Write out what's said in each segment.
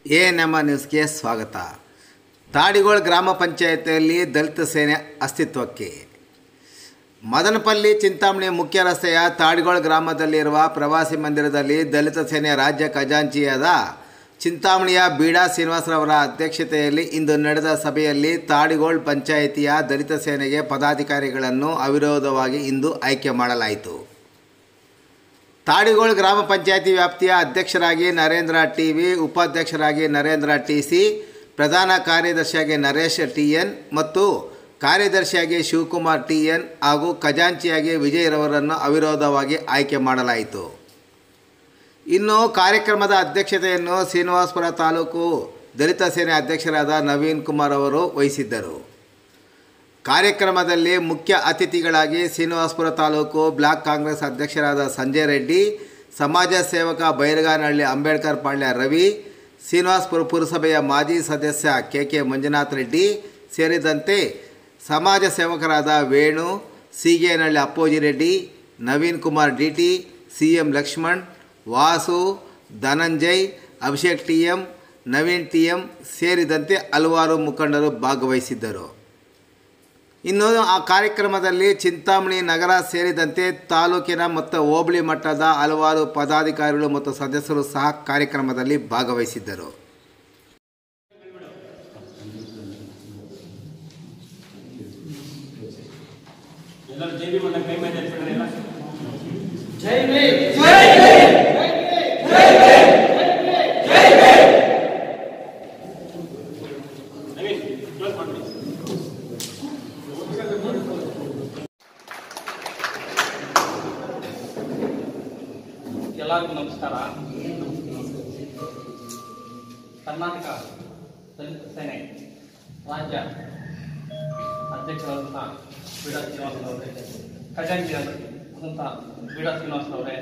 A ನಮ್ಮ ನ್ಯೂಸ್ಗೆ ಸ್ವಾಗತ ತಾಡಿಗೋಳ್ ಗ್ರಾಮ ಪಂಚಾಯತಿಯಲ್ಲಿ ದಲಿತ ಸೇನೆ ಅಸ್ತಿತ್ವಕ್ಕೆ ಮದನಪಲ್ಲಿ ಚಿಂತಾಮಣಿ ಮುಖ್ಯ ರಸ್ತೆಯ ತಾಡಿಗೋಳ್ ಗ್ರಾಮದಲ್ಲಿರುವ ಪ್ರವಾಸಿ ಮಂದಿರದಲ್ಲಿ ದಲಿತ ಸೇನೆ ರಾಜ್ಯ ಖಜಾಂಚಿಯಾದ ಚಿಂತಾಮಣಿಯ ಬೀಡಾ ಶ್ರೀನಿವಾಸರವರ ಅಧ್ಯಕ್ಷತೆಯಲ್ಲಿ ಇಂದು ನಡೆದ ಸಭೆಯಲ್ಲಿ ತಾಡಿಗೋಳ್ ಪಂಚಾಯಿತಿಯ ದಲಿತ ಸೇನೆಗೆ ಪದಾಧಿಕಾರಿಗಳನ್ನು ಅವಿರೋಧವಾಗಿ ಇಂದು ಆಯ್ಕೆ ಮಾಡಲಾಯಿತು ತಾಡಿಗೋಳ್ ಗ್ರಾಮ ಪಂಚಾಯತಿ ವ್ಯಾಪ್ತಿಯ ಅಧ್ಯಕ್ಷರಾಗಿ ನರೇಂದ್ರ ಟಿ ವಿ ಉಪಾಧ್ಯಕ್ಷರಾಗಿ ನರೇಂದ್ರ ಟಿ ಸಿ ಪ್ರಧಾನ ಕಾರ್ಯದರ್ಶಿಯಾಗಿ ನರೇಶ್ ಟಿ ಎನ್ ಮತ್ತು ಕಾರ್ಯದರ್ಶಿಯಾಗಿ ಶಿವಕುಮಾರ್ ಟಿ ಎನ್ ಹಾಗೂ ಖಜಾಂಚಿಯಾಗಿ ವಿಜಯರವರನ್ನು ಅವಿರೋಧವಾಗಿ ಆಯ್ಕೆ ಮಾಡಲಾಯಿತು ಇನ್ನು ಕಾರ್ಯಕ್ರಮದ ಅಧ್ಯಕ್ಷತೆಯನ್ನು ಶ್ರೀನಿವಾಸಪುರ ತಾಲೂಕು ದಲಿತ ಸೇನೆ ಅಧ್ಯಕ್ಷರಾದ ನವೀನ್ ಕುಮಾರ್ ಅವರು ವಹಿಸಿದ್ದರು ಕಾರ್ಯಕ್ರಮದಲ್ಲಿ ಮುಖ್ಯ ಅತಿಥಿಗಳಾಗಿ ಶ್ರೀನಿವಾಸಪುರ ತಾಲೂಕು ಬ್ಲಾಕ್ ಕಾಂಗ್ರೆಸ್ ಅಧ್ಯಕ್ಷರಾದ ಸಂಜಯ್ ರೆಡ್ಡಿ ಸಮಾಜ ಸೇವಕ ಬೈರಗಾನಹಳ್ಳಿ ಅಂಬೇಡ್ಕರ್ ಪಾಳ್ಯ ರವಿ ಶ್ರೀನಿವಾಸಪುರ ಪುರಸಭೆಯ ಮಾಜಿ ಸದಸ್ಯ ಕೆ ಕೆ ಮಂಜುನಾಥ್ ರೆಡ್ಡಿ ಸೇರಿದಂತೆ ಸಮಾಜ ಸೇವಕರಾದ Venu Sigenahalli Appoji Reddy Naveen Kumar D T C M Lakshman Vasu Dhananjay Abhishek T M Naveen T M ಸೇರಿದಂತೆ ಹಲವಾರು ಮುಖಂಡರು ಭಾಗವಹಿಸಿದ್ದರು ಇನ್ನು ಆ ಕಾರ್ಯಕ್ರಮದಲ್ಲಿ ಚಿಂತಾಮಣಿ ನಗರ ಸೇರಿದಂತೆ ತಾಲೂಕಿನ ಮತ್ತು ಹೋಬಳಿ ಮಟ್ಟದ ಹಲವಾರು ಪದಾಧಿಕಾರಿಗಳು ಮತ್ತು ಸದಸ್ಯರು ಸಹ ಕಾರ್ಯಕ್ರಮದಲ್ಲಿ ಭಾಗವಹಿಸಿದ್ದರು ಎಲ್ಲರೂ ಜೈ ಭೀಮ್ ಅಂತ ಕೈ ಮೇಲೆ ಎತ್ಬಿಡ್ರಿ ಎಲ್ಲ ನವೀನ್ ಕ್ಲೋಸ್ ಮಾಡ್ಬಿಡಿ ಎಲ್ಲರಿಗೂ ನಮಸ್ಕಾರ ಕರ್ನಾಟಕ ದಲಿತ ಸೇನೆ ರಾಜ್ಯ ಅಧ್ಯಕ್ಷರಾದಂಥ ಬೀಡಾ ಶ್ರೀನಿವಾಸರವರೇ ಖಜಾಂಚಿಯಾದಂಥ ಬೀಡಾ ಶ್ರೀನಿವಾಸರವರೇ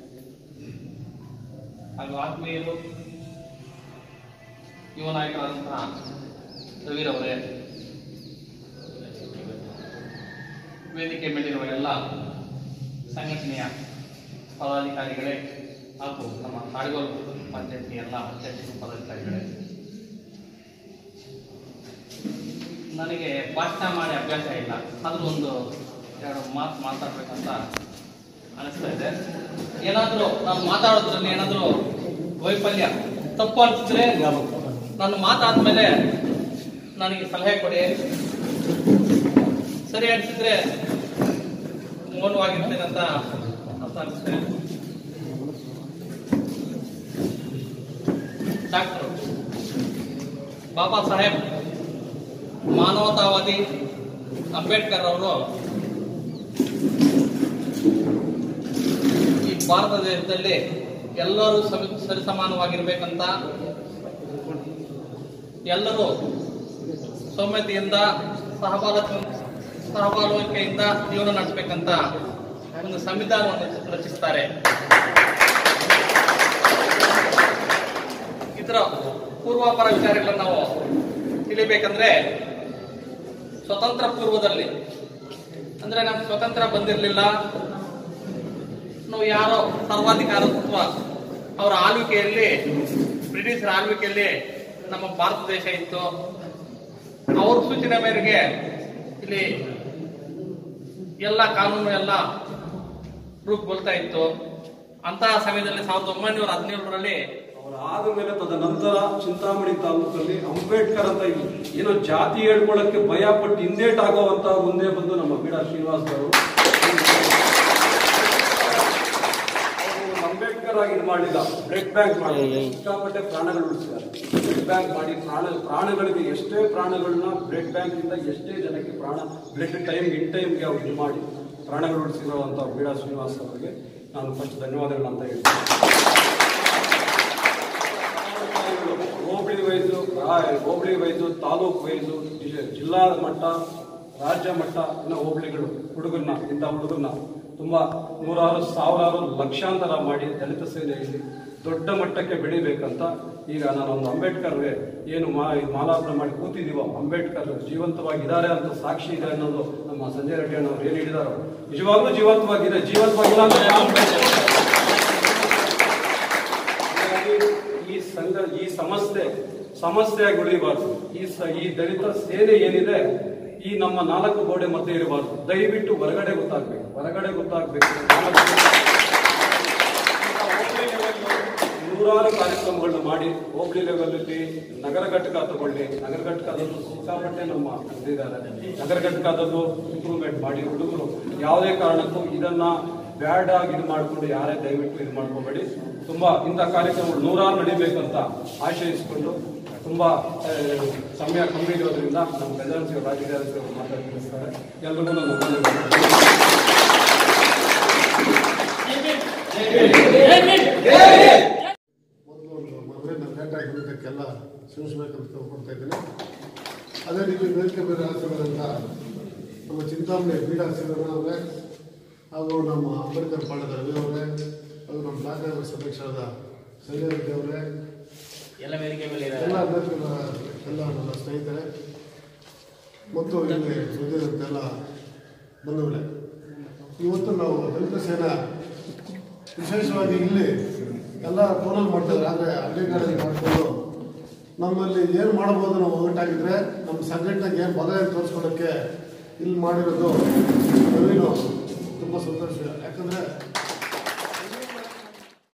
ಹಾಗೂ ಆತ್ಮೀಯರು ಯುವ ನಾಯಕರಾದಂತಹ ರವಿರವರೇ ವೇದಿಕೆ ಮೇಲಿರುವ ಎಲ್ಲ ಸಂಘಟನೆಯ ಪದಾಧಿಕಾರಿಗಳೇ ಹಾಗೂ ನಮ್ಮ ತಾಡಿಗೋಲ್ ಪಂಚಾಯತಿ ಎಲ್ಲ ಅಧ್ಯಕ್ಷರು ಪದಾಧಿಕಾರಿಗಳೇ ನನಗೆ ಭಾಷಣ ಮಾಡಿ ಅಭ್ಯಾಸ ಇಲ್ಲ ಆದ್ರೂ ಒಂದು ಎರಡು ಮಾತು ಮಾತಾಡ್ಬೇಕಂತ ಅನಿಸ್ತಾ ಇದೆ ಏನಾದರೂ ನಾನು ಮಾತಾಡೋದ್ರಲ್ಲಿ ಏನಾದರೂ ವೈಫಲ್ಯ ತಪ್ಪು ಅನಿಸಿದ್ರೆ ನಾನು ಮಾತಾದ್ಮೇಲೆ ನನಗೆ ಸಲಹೆ ಕೊಡಿ ಸರಿ ಅನಿಸಿದ್ರೆ ಮೌನವಾಗಿರ್ತೇನೆ ಅಂತ ಅರ್ಥ ಅನಿಸ್ತೇನೆ ಡಾಕ್ಟರ್ ಬಾಬಾ ಸಾಹೇಬ್ ಮಾನವತಾವಾದಿ ಅಂಬೇಡ್ಕರ್ ಅವರು ಈ ಭಾರತ ದೇಶದಲ್ಲಿ ಎಲ್ಲರೂ ಸಮ ಸರಿಸಮಾನವಾಗಿರ್ಬೇಕಂತ ಎಲ್ಲರೂ ಸೌಮ್ಯತೆಯಿಂದ ಸಹಬಾಲ ಸಹಬಾಳ್ವಿಕೆಯಿಂದ ಜೀವನ ನಡೆಸಬೇಕಂತ ಒಂದು ಸಂವಿಧಾನವನ್ನು ರಚಿಸ್ತಾರೆ ಇದರ ಪೂರ್ವಾಪರ ವಿಚಾರಗಳನ್ನು ನಾವು ತಿಳಿಬೇಕಂದ್ರೆ ಸ್ವತಂತ್ರ ಪೂರ್ವದಲ್ಲಿ ಅಂದ್ರೆ ನಮ್ಗೆ ಸ್ವತಂತ್ರ ಬಂದಿರಲಿಲ್ಲ ನಾವು ಯಾರೋ ಸರ್ವಾಧಿಕಾರತ್ವ ಅವರ ಆಳ್ವಿಕೆಯಲ್ಲಿ ಬ್ರಿಟಿಷರ ಆಳ್ವಿಕೆಯಲ್ಲಿ ನಮ್ಮ ಭಾರತ ದೇಶ ಇತ್ತು ಅವ್ರ ಸೂಚನೆ ಮೇರೆಗೆ ಇಲ್ಲಿ ಎಲ್ಲ ಕಾನೂನು ಎಲ್ಲ ರೂಪುಗೊಳ್ತಾ ಇತ್ತು ಅಂತಹ ಸಮಯದಲ್ಲಿ ಸಾವಿರದ ಒಂಬೈನೂರ ಹದಿನೇಳರಲ್ಲಿ ಅವರ ಆದ ಮೇಲೆ ತದನಂತರ ಚಿಂತಾಮಣಿ ತಾಲೂಕಲ್ಲಿ ಅಂಬೇಡ್ಕರ್ ಅಂತ ಇಲ್ಲಿ ಏನೋ ಜಾತಿ ಹೇಳ್ಕೊಳ್ಳಕ್ಕೆ ಭಯ ಪಟ್ಟು ಹಿಂದೇಟಾಗುವಂತ ಮುಂದೆ ಬಂದು ನಮ್ಮ ಬೀಡಾ ಶ್ರೀನಿವಾಸ್ ಅವರು ಅವರು ಅಂಬೇಡ್ಕರ್ ಆಗಿ ಇದು ಮಾಡಲಿಲ್ಲ ಬ್ಲಡ್ ಬ್ಯಾಂಕ್ ಮಾಡಿ ಸಿಕ್ಕಾಪಟ್ಟೆ ಪ್ರಾಣಗಳು ಉಳಿಸಿದ್ದಾರೆ ಬ್ಲಡ್ ಬ್ಯಾಂಕ್ ಮಾಡಿ ಪ್ರಾಣ ಪ್ರಾಣಗಳಿಗೆ ಎಷ್ಟೇ ಪ್ರಾಣಗಳನ್ನ ಬ್ಲಡ್ ಬ್ಯಾಂಕ್ ಇಂದ ಎಷ್ಟೇ ಜನಕ್ಕೆ ಪ್ರಾಣ ಬ್ಲಡ್ ಟೈಮ್ ಇನ್ ಟೈಮ್ಗೆ ಅವ್ರು ಇದು ಮಾಡಿ ಪ್ರಾಣಗಳು ಉಳಿಸಿರುವಂತ ಬೀಡಾ ಶ್ರೀನಿವಾಸ್ ಅವರಿಗೆ ನಾನು ಫಸ್ಟ್ ಧನ್ಯವಾದಗಳು ಅಂತ ಹೇಳ್ತೀನಿ ಹೋಬಳಿ ವೈಸು ಹೋಬಳಿ ವೈಸು ತಾಲೂಕು ವೈಸು ಜಿ- ಜಿಲ್ಲಾ ಮಟ್ಟ ರಾಜ್ಯ ಮಟ್ಟ ಇನ್ನು ಹೋಬಳಿಗಳು ಹುಡುಗರನ್ನ ಇಂಥ ಹುಡುಗರನ್ನ ತುಂಬಾ ನೂರಾರು ಸಾವಿರಾರು ಲಕ್ಷಾಂತರ ಮಾಡಿ ದಲಿತ ಸೇನೆಯಲ್ಲಿ ದೊಡ್ಡ ಮಟ್ಟಕ್ಕೆ ಬೆಳಿಬೇಕಂತ ಈಗ ನಾನೊಂದು ಅಂಬೇಡ್ಕರ್ಗೆ ಏನು ಮಾ ಮಾಲಾಪನ ಮಾಡಿ ಕೂತಿದೀವೋ ಅಂಬೇಡ್ಕರ್ ಜೀವಂತವಾಗಿದ್ದಾರೆ ಅಂತ ಸಾಕ್ಷಿ ಇದೆ ಅನ್ನೋದು ನಮ್ಮ ಸಂಜಯ್ ರೆಡ್ಡಿ ಅಣ್ಣವ್ರು ಏನು ಹೇಳಿದಾರೋ ನಿಜವಾಗ್ಲೂ ಜೀವಂತವಾಗಿದೆ ಜೀವಂತವಾಗಿಲ್ಲ ಅಂತ ಯಾವ ಅಂಬೇಡ್ಕರ್ ಹಾಗಾಗಿ ಈ ಸಂಘ ಈ ಸಮಸ್ಯೆ ಸಮಸ್ಯೆಯಾಗಿ ಉಳಿಬಾರ್ದು ಈ ಸ ಈ ದಲಿತ ಸೇನೆ ಏನಿದೆ ಈ ನಮ್ಮ ನಾಲ್ಕು ಗೋಡೆ ಮಧ್ಯೆ ಇರಬಾರ್ದು ದಯವಿಟ್ಟು ಹೊರಗಡೆ ಗೊತ್ತಾಗ್ಬೇಕು ಹೊರಗಡೆ ಗೊತ್ತಾಗ್ಬೇಕು ನೂರಾರು ಕಾರ್ಯಕ್ರಮಗಳನ್ನ ಮಾಡಿ ಹೋಬಳಿ ಲೆವೆಲಲ್ಲಿ ನಗರ ಘಟಕ ತಗೊಳ್ಳಿ ನಗರ ಘಟಕದಲ್ಲೂ ಸಿಕ್ಕಾಪಟ್ಟೆ ನಮ್ಮ ಇದ್ದಾರೆ ನಗರ ಘಟಕದಲ್ಲೂ ಇಂಪ್ರೂವ್ಮೆಂಟ್ ಮಾಡಿ ಹುಡುಗರು ಯಾವುದೇ ಕಾರಣಕ್ಕೂ ಇದನ್ನ ಬ್ಯಾಡ್ ಆಗಿ ಇದು ಮಾಡಿಕೊಂಡು ಯಾರೇ ದಯವಿಟ್ಟು ಇದು ಮಾಡ್ಕೋಬೇಡಿ ತುಂಬಾ ಇಂಥ ಕಾರ್ಯಕ್ರಮಗಳು ನೂರಾರು ನಡಿಬೇಕಂತ ಆಶಯಿಸಿಕೊಂಡು ತುಂಬಾ ಆ, ಸಮಯ ಕಮ್ಮಿ ಇರೋದ್ರಿಂದ ನಮ್ಮ ಖಜಾನ್ಸಿ ರಾಜಕೀಯ ಮಾತಾಡ್ತಿರ್ತಾರೆ ಎಲ್ರಿಗೂ ನನ್ನ ವಂದನೆಗಳು. ಮೊದಲು ಒಂದು ಮದುವೆನ ಲೇಟ್ ಆಗಿರೋದಕ್ಕೆಲ್ಲ ಕ್ಷಮಿಸಬೇಕಂತ ತಿಳ್ಕೊಳ್ತಾ ಇದ್ದೀನಿ ಅದೇ ರೀತಿ ವೇದಿಕೆ ಬೇರೆ ಹಾಕಿರೋದ್ರಿಂದ ನಮ್ಮ ಚಿಂತಾಮಣಿ ಬೀಡ ಹಾಕ್ಸಿರೋಣ ಅವರೇ ಹಾಗೂ ನಮ್ಮ ಅಂಬೇಡ್ಕರ್ ಪಾಳ್ಯದ ರವಿ ಅವರೇ ಹಾಗೂ ನಮ್ಮ ಬ್ಲಾಕ್ ಕಾಂಗ್ರೆಸ್ ಅಧ್ಯಕ್ಷರಾದ ಸಂಜಯ್ ರೆಡ್ಡಿ ಅವರೇ ಎಲ್ಲ ವೇದಿಕೆ ಮೇಲೆ ಎಲ್ಲ ಅಭ್ಯರ್ಥಿಗಳ ಎಲ್ಲ ನನ್ನ ಸ್ನೇಹಿತರೆ ಮತ್ತು ಇಲ್ಲಿ ಸುದ್ದಿರಂತೆಲ್ಲ ಬಂಧುಗಳೇ ಇವತ್ತು ನಾವು ದಲಿತ ಸೇನಾ ವಿಶೇಷವಾಗಿ ಇಲ್ಲಿ ಎಲ್ಲ ಫೋನಲ್ಲಿ ಮಾಡ್ತಾರೆ ಆದರೆ ಹಳ್ಳಿಗಳಲ್ಲಿ ಮಾಡಿಕೊಂಡು ನಮ್ಮಲ್ಲಿ ಏನು ಮಾಡ್ಬೋದು ನಾವು ಒಗ್ಗಟ್ಟಾಗಿದ್ರೆ ನಮ್ಮ ಸಂಘಟನೆಗೆ ಏನು ಬಲ ಏನು ತೋರಿಸ್ಕೊಡೋಕ್ಕೆ ಇಲ್ಲಿ ಮಾಡಿರೋದು ನವೀನು ತುಂಬ ಸಂತೋಷ ಯಾಕಂದರೆ